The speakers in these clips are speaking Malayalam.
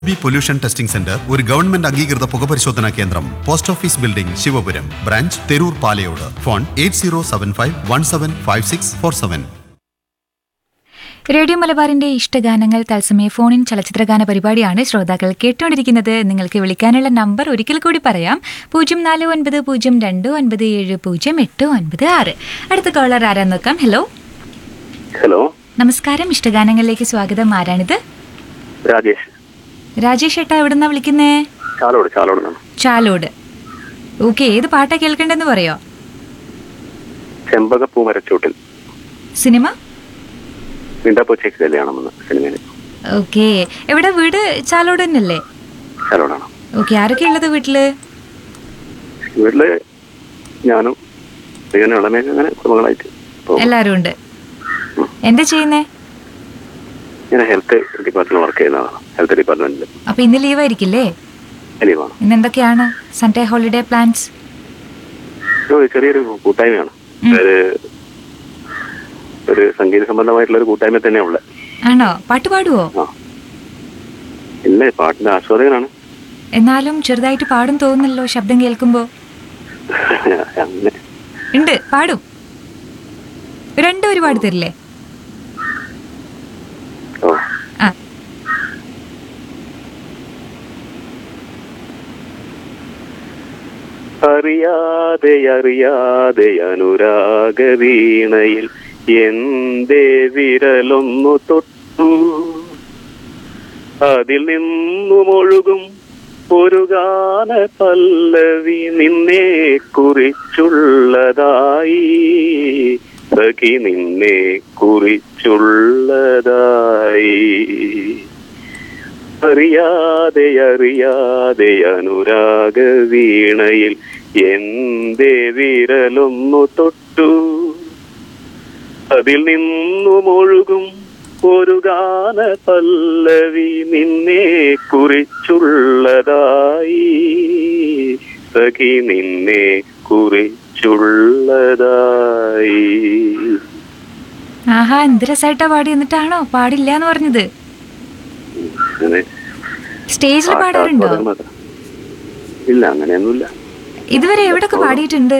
ബി പൊല്യൂഷൻ ടെസ്റ്റിംഗ് സെന്റർ ഒരു ഗവൺമെന്റ് അംഗീകൃത പുകപരിശോധനാ കേന്ദ്രം post office building Shivapuram branch Theroor Palayode phone eight zero seven five one seven five six four seven radio മലബാറിന്റെ ഇഷ്ടഗാനങ്ങൾ തത്സമയ ഫോണിൻ ചലച്ചിത്രഗാന പരിപാടിയാണ് ശ്രോതാക്കൾ കേട്ടുകൊണ്ടിരിക്കുന്നത് നിങ്ങൾക്ക് വിളിക്കാനുള്ള നമ്പർ ഒരിക്കൽ കൂടി പറയാം പൂജ്യം നാല് ഒൻപത് പൂജ്യം രണ്ട് ഒൻപത് ഏഴ് പൂജ്യം എട്ട് ഒൻപത് ആറ് അടുത്ത കോളർ ആരാന്ന് നോക്കാം ഹലോ ഹലോ നമസ്കാരം ഇഷ്ടഗാനങ്ങളിലേക്ക് സ്വാഗതം ആരാണിത് രാജേഷ് രാജേഷ് ഏട്ടാ എവിടുന്നാ വിളിക്കുന്നേ ചാലോട് ചാലോട് നിന്നാണ് ചാലോട് ഓക്കെ ഏത് പാട്ടാ കേൾക്കണ്ടെന്ന് പറയോ ചെമ്പകപ്പൂ മരച്ചൂട്ടിൽ സിനിമ മിണ്ടാപ്പൂച്ചയ്ക്ക് കല്യാണം എന്ന സിനിമയിൽ ഓക്കെ എവിടെ വീട് ചാലോട് തന്നെയല്ലേ ചാലോടാണ് ഓക്കെ ആരൊക്കെ ഉള്ളത് വീട്ടില് വീട്ടില് ഞാനും ഇങ്ങനെ ഇളമയൊക്കെ അങ്ങനെ കുടുംബങ്ങളായിട്ട് പോകും എല്ലാരും ഉണ്ട് എന്താ ചെയ്യുന്നേ ഞാൻ ഹെൽത്ത് ഡിപ്പാർട്ട്മെന്റ് വർക്ക് ചെയ്യുന്നതാണ് ഹെൽത്ത് ഡിപ്പാർട്ട്മെന്റിൽ അപ്പൊ ഇന്ന് ലീവായിരിക്കില്ലേ ലീവാണ് ഇന്ന് എന്തൊക്കെയാണ് സൺഡേ ഹോളിഡേ പ്ലാൻസ് ഒരു ചെറിയൊരു കൂട്ടായ്മയാണ് ഉം. ഒരു ഒരു സംഗീത സംബന്ധമായിട്ടുള്ള ഒരു കൂട്ടായ്മ തന്നെ ഉള്ളത് ആണോ പാട്ട് പാടുവോ ആ ഇല്ല പാട്ടിന്റെ ആസ്വാദകനാണ് എന്നാലും ചെറുതായിട്ട് പാടും തോന്നുന്നല്ലോ ശബ്ദം കേൾക്കുമ്പോ അങ്ങനെ ഉണ്ട് പാടും രണ്ടും ഒരു പാടി തരില്ലേ ഓ ആ അറിയാതെ അറിയാതെ അനുരാഗ വീണയിൽ എന്തേ വിരലൊന്നു തൊട്ടു അതിൽ നിന്നുമൊഴുകും ഒരു ഗാന പല്ലവി നിന്നെ കുറിച്ചുള്ളതായി സഖി നിന്നെ കുറിച്ചുള്ളതായി അറിയാതെ അറിയാതെ അനുരാഗ വീണയിൽ എന്തേ വിരലൊന്നു തൊട്ടു അതിൽ നിന്നുമൊഴുകും ഒരു ഗാന പല്ലവി നിന്നെ കുറിച്ചുള്ളതായി സഖി നിന്നെ കുറിച്ചുള്ളതായി ആഹാ എന്ത് രസമായിട്ടാ പാടി എന്നിട്ടാണോ പാടില്ല എന്ന് പറഞ്ഞത് അങ്ങനെ സ്റ്റേജിൽ പാടാറുണ്ടോ ആസ്വാദനം മാത്രം. ഇല്ല അങ്ങനെയൊന്നുമില്ല ഇതുവരെ എവിടൊക്കെ പാടിയിട്ടുണ്ട്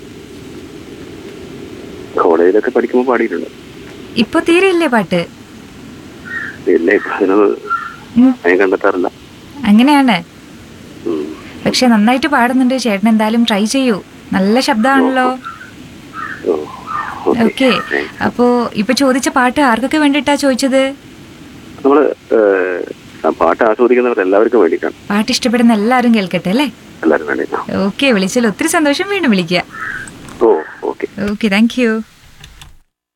കോളേജിലൊക്കെ പഠിക്കുമ്പോൾ പാടിയിട്ടുണ്ട് ഇപ്പൊ തീരെ ഇല്ലേ പാട്ട് ഇല്ല ഇപ്പൊ അതിനത് ഉം, ഞാൻ കണ്ടെത്താറില്ല അങ്ങനെയാണ് ഉം. പക്ഷെ നന്നായിട്ട് പാടുന്നുണ്ട് ചേട്ടൻ എന്തായാലും ട്രൈ ചെയ്യൂ നല്ല ശബ്ദമാണല്ലോ ഓ, ഓക്കേ. ഓക്കെ അപ്പോ ഇപ്പൊ ചോദിച്ച പാട്ട് ആർക്കൊക്കെ വേണ്ടിയിട്ടാ ചോദിച്ചത് നമ്മള് ഏഹ്, ആ പാട്ട് ആസ്വദിക്കുന്നവർ എല്ലാവർക്കും വേണ്ടിയിട്ടാണ് പാട്ട് ഇഷ്ടപ്പെടുന്ന എല്ലാവരും കേൾക്കട്ടെ അല്ലേ എല്ലാവരും വേണ്ടിയിട്ടാണ് ഓക്കെ വിളിച്ചാൽ ഒത്തിരി സന്തോഷം വീണ്ടും വിളിക്കുക oh okay okay thank U